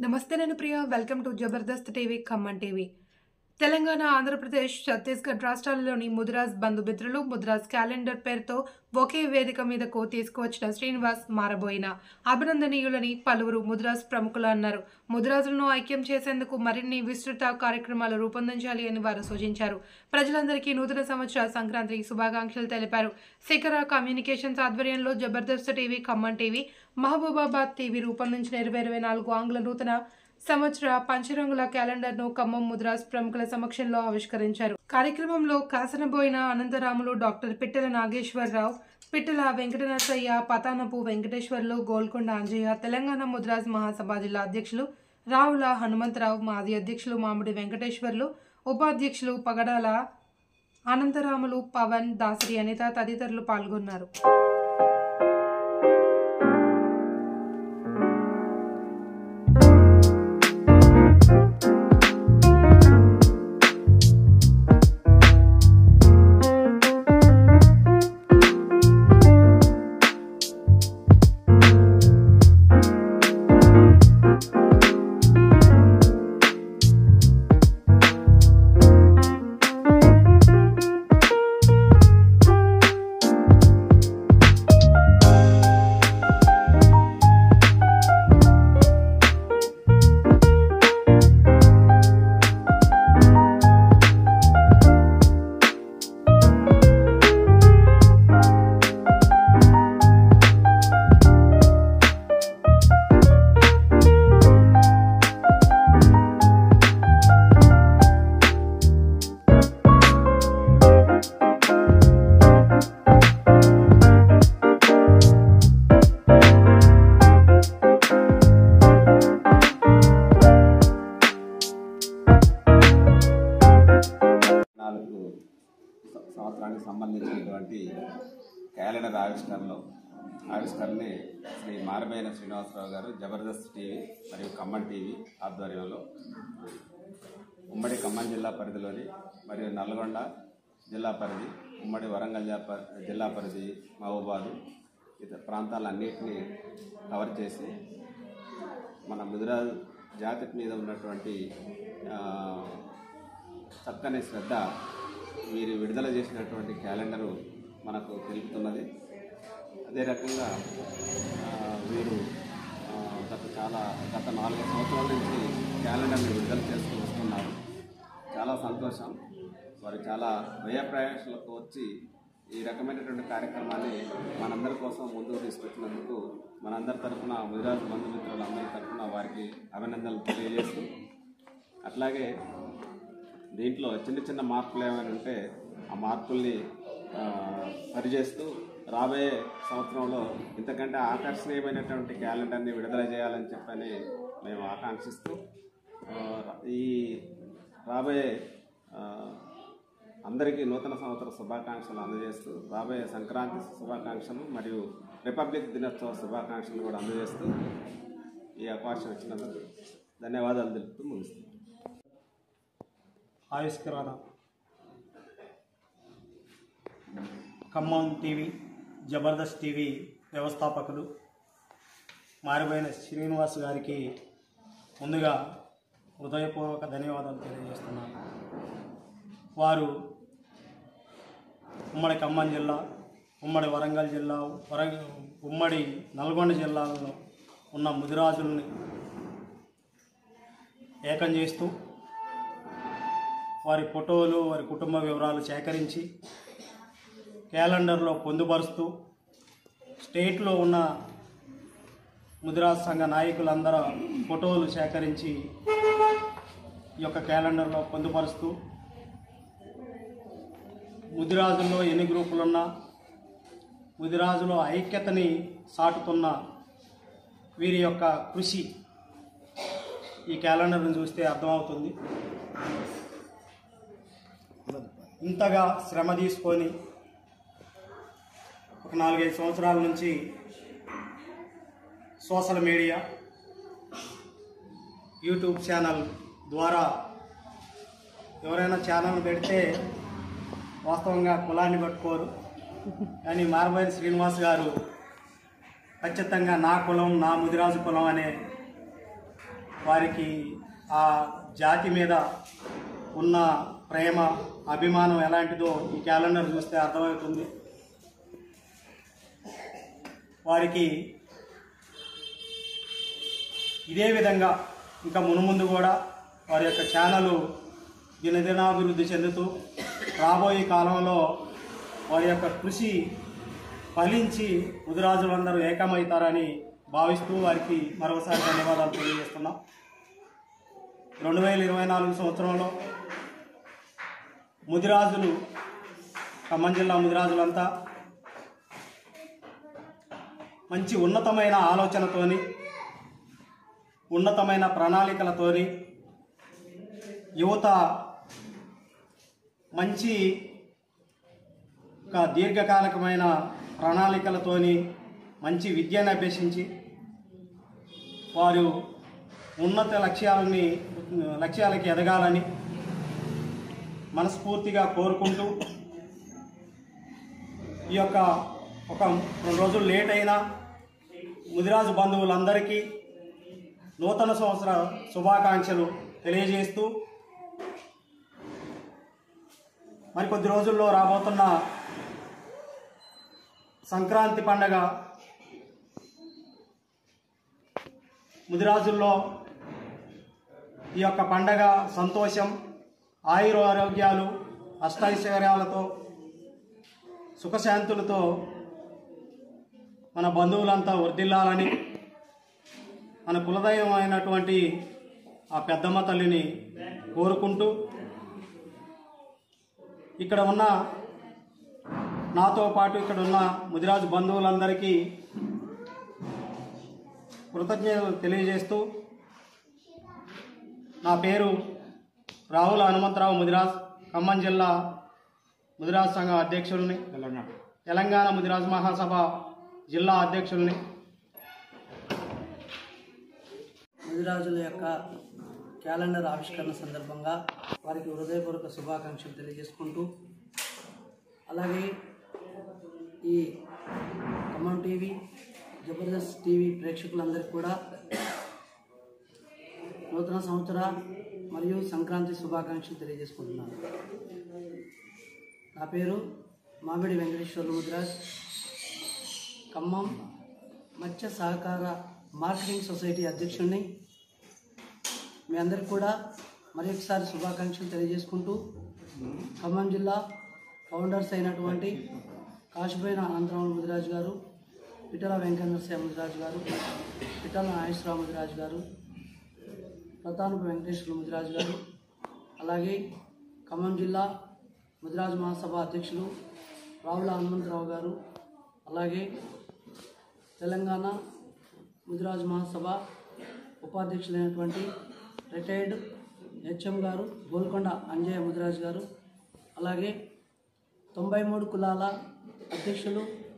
నమస్తే నేను Priya welcome to Jabardasth TV Khammam TV Telangana Andhra Pradesh Chhattisgarh రాష్ట్రాలలోని ముద్రాజ్ బంధుమిత్రులు ముద్రాజ్ క్యాలెండర్ పేరుతో ఒకే వేదిక మీదకు తీసుకువచ్చిన శ్రీనివాస్ మారబోయిన అభినందనీయులని పలువురు ముద్రాజ్ ప్రముఖులు అన్నారు ముద్రాజులను ఐక్యం చేసేందుకు మరిన్ని విస్తృత కార్యక్రమాలు రూపొందించాలి అని వారు సూచించారు ప్రజలందరికీ నూతన సంవత్సర సంక్రాంతి శుభాకాంక్షలు తెలిపారు శిఖర కమ్యూనికేషన్స్ ఆధ్వర్యంలో Jabardasth TV Khammam TV Mahabubabad TV రూపొందించిన ఇరవై ఇరవై నాలుగు ఆంగ్ల నూతన సంవత్సర పంచరంగుల క్యాలెండర్ ను ఖమ్మం ముద్రాస్ ప్రముఖుల సమక్షంలో ఆవిష్కరించారు కార్యక్రమంలో కాసనబోయిన అనంతరాములు డాక్టర్ పిట్టల నాగేశ్వరరావు పిట్టల వెంకటనరసయ్య పతానపు వెంకటేశ్వర్లు గోల్కొండ అంజయ్య తెలంగాణ ముద్రాజ్ మహాసభ జిల్లా అధ్యక్షులు రావుల హనుమంతరావు మాజీ అధ్యక్షులు మామిడి వెంకటేశ్వర్లు ఉపాధ్యక్షులు పగడాల అనంతరాములు పవన్ దాసరి అనిత తదితరులు పాల్గొన్నారు నాలుగు స- సంవత్సరానికి సంబంధించినటువంటి క్యాలెండర్ ఆవిష్కరణలో ఆవిష్కరణని శ్రీ మారబైన శ్రీనివాసరావు గారు జబర్దస్త్ టీవీ మరియు ఖమ్మం టీవీ ఆధ్వర్యంలో ఉమ్మడి ఖమ్మం జిల్లా పరిధిలోని మరియు నల్గొండ జిల్లా పరిధి ఉమ్మడి వరంగల్ జిల్లా ప- జిల్లా పరిధి మహబూబాదు ఇతర ప్రాంతాలన్నింటినీ కవర్ చేసి మన ముదిరాజు జాతి మీద ఉన్నటువంటి ఆ, చక్కని శ్రద్ధ వీరు విడుదల చేసినటువంటి క్యాలెండరు మనకు తెలుపుతున్నది అదే రకంగా ఆ, వీరు ఆ, గత చాలా గత నాలుగు సంవత్సరాల నుంచి క్యాలెండర్ని విడుదల చేస్తూ వస్తున్నారు చాలా సంతోషం వారు చాలా వ్యయ ప్రయాసాలకు వచ్చి ఈ రకమైనటువంటి కార్యక్రమాన్ని మనందరి కోసం ముందుకు తీసుకొచ్చినందుకు మనందరి తరఫున ముదిరాజు బంధుమిత్రులందరి తరఫున వారికి అభినందనలు తెలియజేస్తూ అట్లాగే దీంట్లో చిన్న చిన్న మార్పులు ఏమైనా ఉంటే ఆ మార్పుల్ని ఆ, సరిచేస్తూ రాబోయే సంవత్సరంలో ఇంతకంటే ఆకర్షణీయమైనటువంటి క్యాలెండర్ని విడుదల చేయాలని చెప్పని మేము ఆకాంక్షిస్తూ ఆ, ఈ రాబోయే ఆ, అందరికీ నూతన సంవత్సర శుభాకాంక్షలు అందజేస్తూ రాబోయే సంక్రాంతి శుభాకాంక్షలు మరియు రిపబ్లిక్ దినోత్సవ శుభాకాంక్షలు కూడా అందజేస్తూ ఈ అవకాశం ఇచ్చినందుకు ధన్యవాదాలు తెలుపుతూ ముగిస్తున్నాను ఆవిష్కరణ ఖమ్మం టీవీ జబర్దస్త్ టీవీ వ్యవస్థాపకులు మారిపోయిన శ్రీనివాస్ గారికి ముందుగా హృదయపూర్వక ధన్యవాదాలు తెలియజేస్తున్నాను వారు ఉమ్మడి ఖమ్మం జిల్లా ఉమ్మడి వరంగల్ జిల్లా వరంగ ఉమ్మడి నల్గొండ జిల్లాలలో ఉన్న ముదిరాజుల్ని ఏకం చేస్తూ వారి ఫోటోలు వారి కుటుంబ వివరాలు సేకరించి క్యాలెండర్లో పొందుపరుస్తూ స్టేట్లో ఉన్న ముదిరాజ్ సంఘ నాయకులందరూ ఫోటోలు సేకరించి ఈ యొక్క క్యాలెండర్లో పొందుపరుస్తూ ముదిరాజుల్లో ఎన్ని గ్రూపులున్నా ముదిరాజులో ఐక్యతని సాటుతున్న వీరి యొక్క కృషి ఈ క్యాలెండర్ను చూస్తే అర్థమవుతుంది ఇంతగా శ్రమ తీసుకొని ఒక నాలుగైదు సంవత్సరాల నుంచి సోషల్ మీడియా యూట్యూబ్ ఛానల్ ద్వారా ఎవరైనా ఛానల్ పెడితే వాస్తవంగా కులాన్ని పట్టుకోరు కానీ మారబోయిన శ్రీనివాస్ గారు ఖచ్చితంగా నా కులం నా ముదిరాజు కులం అనే వారికి ఆ జాతి మీద ఉన్న ప్రేమ అభిమానం ఎలాంటిదో ఈ క్యాలెండర్ చూస్తే అర్థమవుతుంది వారికి ఇదే విధంగా ఇంకా మునుముందు కూడా వారి యొక్క ఛానల్ దినదినాభివృద్ధి చెందుతూ రాబోయే కాలంలో వారి యొక్క కృషి ఫలించి ముదిరాజులందరూ ఏకమవుతారని భావిస్తూ వారికి మరొకసారి ధన్యవాదాలు తెలియజేస్తున్నాం రెండు వేల ఇరవై నాలుగు సంవత్సరంలో ముదిరాజులు ఖమ్మం జిల్లా ముదిరాజులంతా మంచి ఉన్నతమైన ఆలోచనతోని ఉన్నతమైన ప్రణాళికలతోని యువత మంచి ఒక దీర్ఘకాలికమైన ప్రణాళికలతోని మంచి విద్యను అభ్యసించి వారు ఉన్నత లక్ష్యాలని లక్ష్యాలకి ఎదగాలని మనస్ఫూర్తిగా కోరుకుంటూ ఈ యొక్క ఒక రెండు రోజులు లేట్ అయినా ముదిరాజు బంధువులందరికీ నూతన సంవత్సర శుభాకాంక్షలు తెలియజేస్తూ మరి కొద్ది రోజుల్లో రాబోతున్న సంక్రాంతి పండగ ముదిరాజుల్లో ఈ యొక్క పండగ సంతోషం ఆయుర ఆరోగ్యాలు అష్టైశ్వర్యాలతో సుఖశాంతులతో మన బంధువులంతా వర్ధిల్లాలని మన కులదైవం అయినటువంటి ఆ పెద్దమ్మ తల్లిని కోరుకుంటూ ఇక్కడ ఉన్న నాతో పాటు ఇక్కడ ఉన్న ముదిరాజు బంధువులందరికీ కృతజ్ఞతలు తెలియజేస్తూ నా పేరు రాహుల హనుమంతరావు ముదిరాజ్ ఖమ్మం జిల్లా ముదిరాజ్ సంఘం అధ్యక్షుల్ని తెలంగాణ తెలంగాణ ముదిరాజ్ మహాసభ జిల్లా అధ్యక్షుల్ని ముదిరాజుల యొక్క క్యాలెండర్ ఆవిష్కరణ సందర్భంగా వారికి హృదయపూర్వక శుభాకాంక్షలు తెలియజేసుకుంటూ అలాగే ఈ ఖమ్మం టీవీ జబర్దస్త్ టీవీ ప్రేక్షకులందరికీ కూడా నూతన సంవత్సర మరియు సంక్రాంతి శుభాకాంక్షలు తెలియజేసుకుంటున్నాను నా పేరు మామిడి వెంకటేశ్వర్లు ముద్రాజ్ ఖమ్మం మత్స్య సహకార మార్కెటింగ్ సొసైటీ అధ్యక్షుడిని మీ అందరికి కూడా మరి ఒకసారి శుభాకాంక్షలు తెలియజేసుకుంటూ ఖమ్మం జిల్లా ఫౌండర్స్ అయినటువంటి కాశీపోయిన అనంతరామ ముదిరాజు గారు పిటల వెంకటనరసింహ ముదిరాజు గారు పిటల నాగేశ్వరరావు ముదిరాజు గారు ప్రతానపు వెంకటేశ్వర ముదిరాజు గారు అలాగే ఖమ్మం జిల్లా ముదిరాజు మహాసభ అధ్యక్షులు రావుల హనుమంతరావు గారు అలాగే తెలంగాణ ముదిరాజు మహాసభ ఉపాధ్యక్షులైనటువంటి రిటైర్డ్ హెచ్ఎం గారు గోల్కొండ అంజయ్య ముదిరాజు గారు అలాగే తొంభై మూడు కులాల అధ్యక్షులు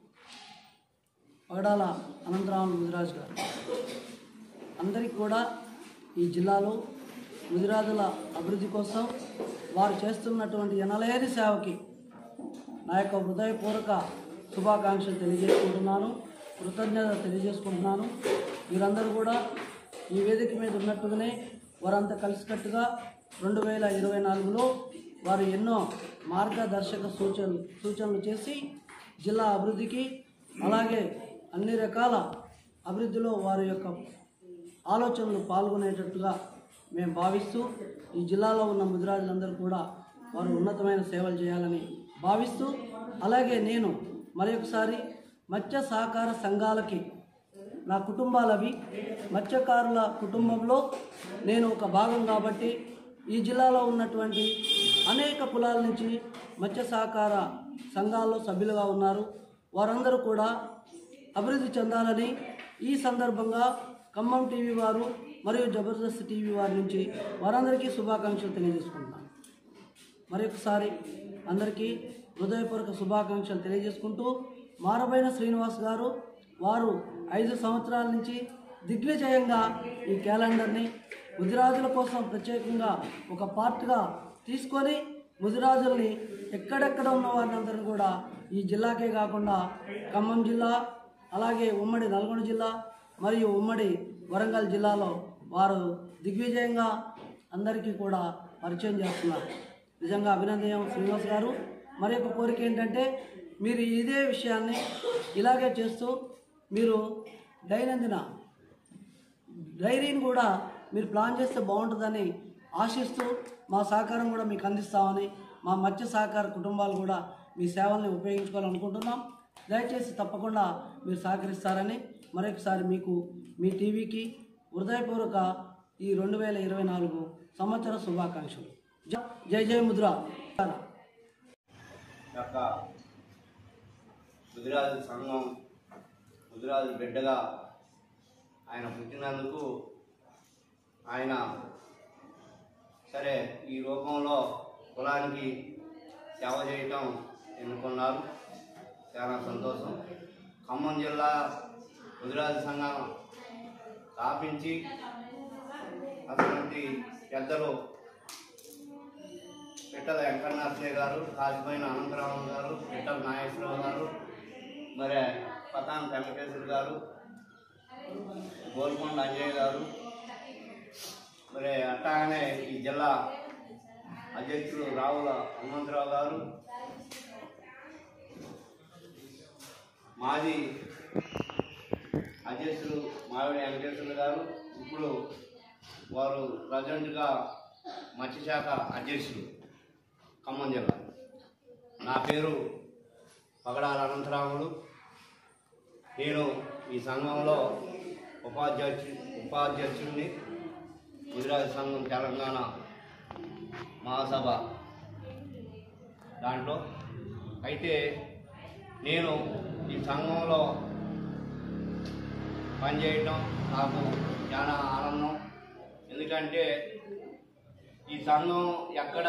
పగడాల అనంతరాములు ముదిరాజు గారు అందరికీ కూడా ఈ జిల్లాలో ముదిరాజుల అభివృద్ధి కోసం వారు చేస్తున్నటువంటి ఎనలేని సేవకి నా యొక్క హృదయపూర్వక శుభాకాంక్షలు తెలియజేసుకుంటున్నాను కృతజ్ఞత తెలియజేసుకుంటున్నాను మీరందరూ కూడా ఈ వేదిక మీద ఉన్నట్టుగానే వారంతా కలిసికట్టుగా రెండు వేల ఇరవై నాలుగులో వారు ఎన్నో మార్గదర్శక సూచనలు సూచనలు చేసి జిల్లా అభివృద్ధికి అలాగే అన్ని రకాల అభివృద్ధిలో వారి యొక్క ఆలోచనలు పాల్గొనేటట్టుగా మేము భావిస్తూ ఈ జిల్లాలో ఉన్న ముదిరాజులందరూ కూడా వారు ఉన్నతమైన సేవలు చేయాలని భావిస్తూ అలాగే నేను మరొకసారి మత్స్య సహకార సంఘాలకి నా కుటుంబాలవి మత్స్యకారుల కుటుంబంలో నేను ఒక భాగం కాబట్టి ఈ జిల్లాలో ఉన్నటువంటి అనేక కులాల నుంచి మత్స్య సహకార సంఘాల్లో సభ్యులుగా ఉన్నారు వారందరూ కూడా అభివృద్ధి చెందాలని ఈ సందర్భంగా ఖమ్మం టీవీ వారు మరియు జబర్దస్త్ టీవీ వారి నుంచి వారందరికీ శుభాకాంక్షలు తెలియజేసుకుంటున్నాను మరొకసారి అందరికీ హృదయపూర్వక శుభాకాంక్షలు తెలియజేసుకుంటూ మారబైన శ్రీనివాస్ గారు వారు ఐదు సంవత్సరాల నుంచి దిగ్విజయంగా ఈ క్యాలెండర్ని ముదిరాజుల కోసం ప్రత్యేకంగా ఒక పార్ట్గా తీసుకొని ముదిరాజుల్ని ఎక్కడెక్కడ ఉన్న వారిని కూడా ఈ జిల్లాకే కాకుండా ఖమ్మం జిల్లా అలాగే ఉమ్మడి నల్గొండ జిల్లా మరియు ఉమ్మడి వరంగల్ జిల్లాలో వారు దిగ్విజయంగా అందరికీ కూడా పరిచయం చేస్తున్నారు నిజంగా అభినందనం శ్రీనివాస్ గారు మరి ఒక కోరిక ఏంటంటే మీరు ఇదే విషయాన్ని ఇలాగే చేస్తూ మీరు దైనందిన డైరీని కూడా మీరు ప్లాన్ చేస్తే బాగుంటుందని ఆశిస్తూ మా సహకారం కూడా మీకు అందిస్తామని మా మత్స్య సహకార కుటుంబాలు కూడా మీ సేవల్ని ఉపయోగించుకోవాలనుకుంటున్నాం దయచేసి తప్పకుండా మీరు సహకరిస్తారని మరొకసారి మీకు మీ టీవీకి హృదయపూర్వక ఈ రెండు వేల ఇరవై నాలుగు సంవత్సర శుభాకాంక్షలు జ- జై జై ముద్ర యొక్క ముదిరాజు సంఘం ముదిరాజు బిడ్డగా ఆయన పుట్టినందుకు ఆయన సరే ఈ రూపంలో కులానికి సేవ చేయటం ఎన్నుకున్నారు చాలా సంతోషం ఖమ్మం జిల్లా ముదిరాజు సంఘం స్థాపించి అటువంటి పెద్దలు పిట్టల వెంకటనరసయ్య గారు కాశీపోయిన అనంతరామన్ గారు పిట్టల నాగేశ్వరరావు గారు మరి పతాన్ వెంకటేశ్వర గారు గోల్కొండ అంజయ్య గారు మరి అట్లాగనే ఈ జిల్లా అధ్యక్షులు రావుల హనుమంతరావు గారు మాజీ అధ్యక్షులు మావిడి వెంకటేశ్వర గారు ఇప్పుడు వారు ప్రజెంట్గా మత్స్యశాఖ అధ్యక్షులు ఖమ్మం జిల్లా నా పేరు పగడాల అనంతరాములు నేను ఈ సంఘంలో ఉపాధ్యక్షు ఉపాధ్యక్షుడిని గుజరాత్ సంఘం తెలంగాణ మహాసభ దాంట్లో అయితే నేను ఈ సంఘంలో పనిచేయటం నాకు చాలా ఆనందం ఎందుకంటే ఈ సంఘం ఎక్కడ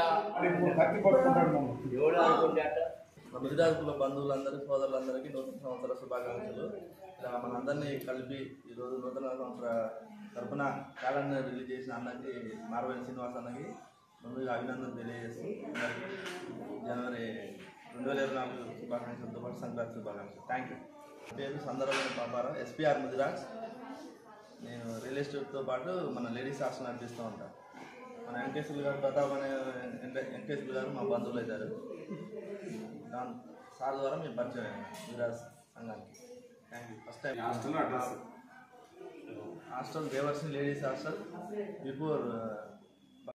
ఎవడు అనుకుంటే అట్ట గుజరాత్లో బంధువులందరూ సోదరులందరికీ నూతన సంవత్సర శుభాకాంక్షలు ఇలా మనందరినీ కలిపి ఈరోజు నూతన సంవత్సర తరపున క్యాలెండర్ రిలీజ్ చేసిన అన్నకి మార్వెన్ శ్రీనివాస్ అన్నకి ముందుగా అభినందనలు తెలియజేస్తూ అందరికీ జనవరి రెండు వేల ఇరవై నాలుగు శుభాకాంక్షలతో పాటు సంక్రాంతి శుభాకాంక్షలు థ్యాంక్ యూ పేరు సందర్భమైన పాపారావు ఎస్పీఆర్ ముదిరాజ్ నేను రియల్ ఎస్టేట్తో పాటు మన లేడీస్ హాస్టల్ నడిపిస్తూ ఉంటాను మన వెంకటేశ్వర గారు ప్రతాప్ అనే వెంక- వెంకటేశ్వర గారు మా బంధువులు అవుతారు దాని సార్ ద్వారా మేము పరిచయం అయ్యాము గుజరాత్ సంఘానికి thank you first time hostel address hostel దేవర్సిని లేడీస్ హాస్టల్ బిఫోర్